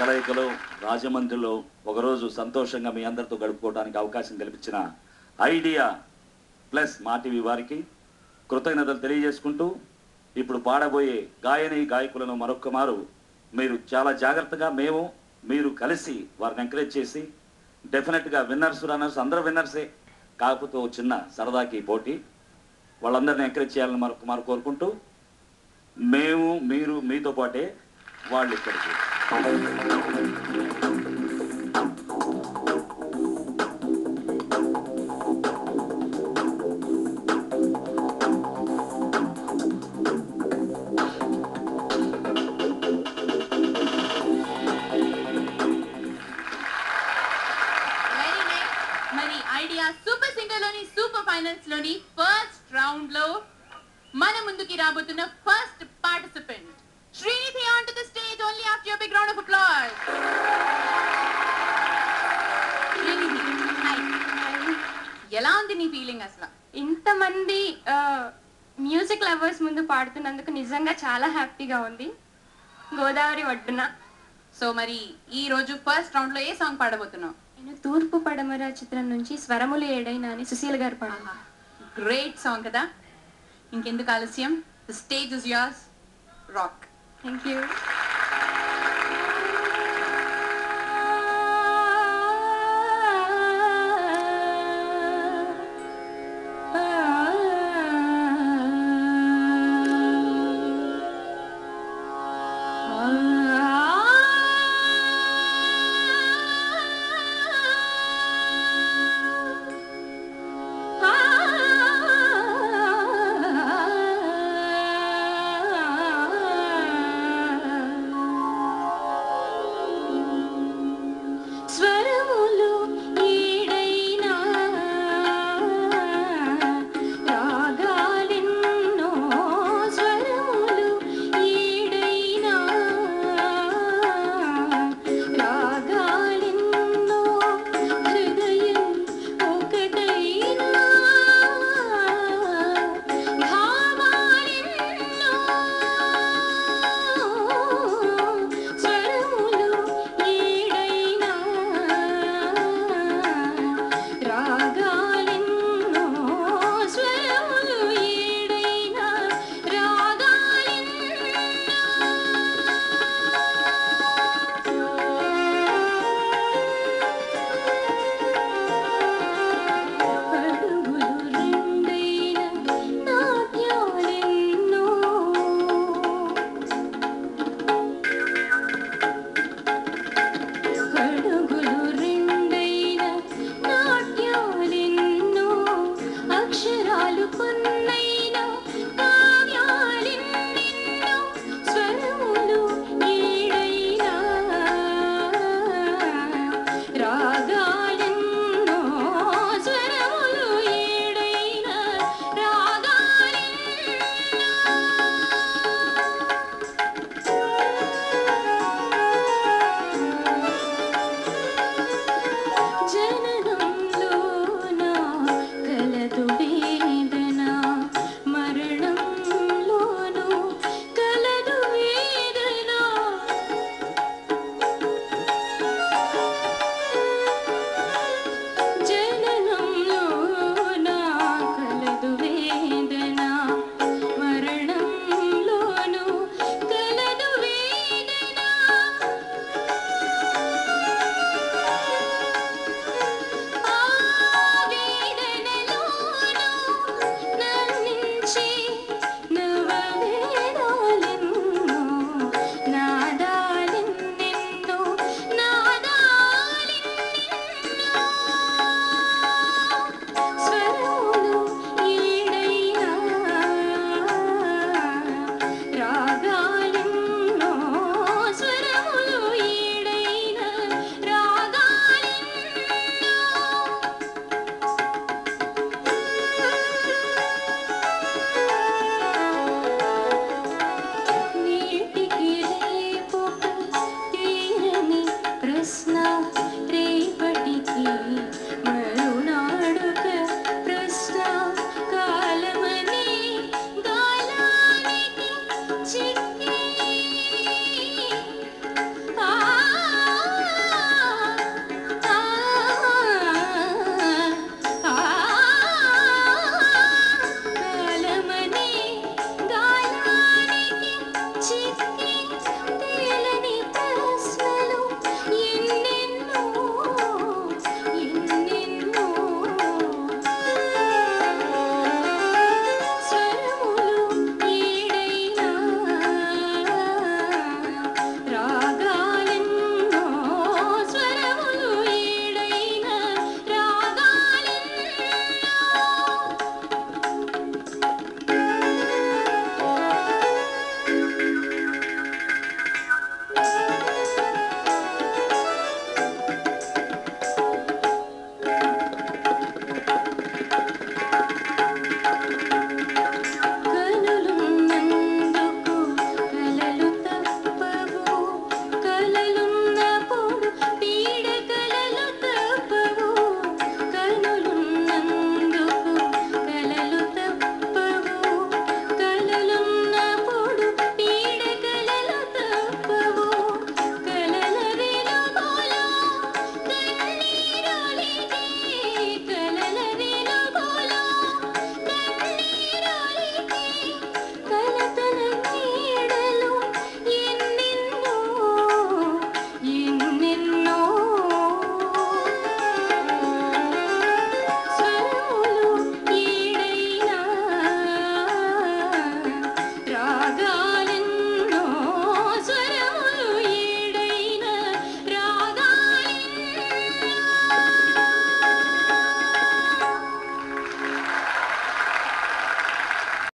కలయికలో రాజమండ్రిలో ఒకరోజు సంతోషంగా మీ అందరితో గడుపుకోవడానికి అవకాశం కల్పించిన ఐడియా ప్లస్ మా టీవీ వారికి కృతజ్ఞతలు తెలియజేసుకుంటూ ఇప్పుడు పాడబోయే గాయని గాయకులను మరొక్క మారు మీరు చాలా జాగ్రత్తగా మేము మీరు కలిసి వారిని ఎంకరేజ్ చేసి డెఫినెట్గా విన్నర్స్ రన్నర్స్ అందరూ విన్నర్సే కాకపోతే ఓ చిన్న సరదాకి పోటీ వాళ్ళందరినీ ఎంకరేజ్ చేయాలని మరొక మారు కోరుకుంటూ మేము మీరు మీతో పాటే వాళ్ళు ఇక్కడికి వెరీ నైస్ మరి ఐడియా సూపర్ సింగర్ లోని సూపర్ ఫైనల్స్ లోని ఫస్ట్ రౌండ్ లో మన ముందుకి రాబోతున్న first participant Srinidhi on to the stage only after your big round of applause Srinidhi hi ఎలా ఉంది నీ ఫీలింగ్ అసలు ఇంతమంది మ్యూజిక్ లవర్స్ ముందు పాడుతున్నందుకు నిజంగా చాలా హ్యాపీగా ఉంది గోదావరి ఒడ్డున సో మరి ఈ రోజు ఫస్ట్ రౌండ్ లో ఏ సాంగ్ పాడబోతున్నావు నేను తూర్పు పడమర చిత్రం నుంచి స్వరములు ఏడైనా అని సుశీల్ గారు పాడాను గ్రేట్ సాంగ్ కదా ఇంకెందుకు ఆలస్యం the stage is yours rock thank you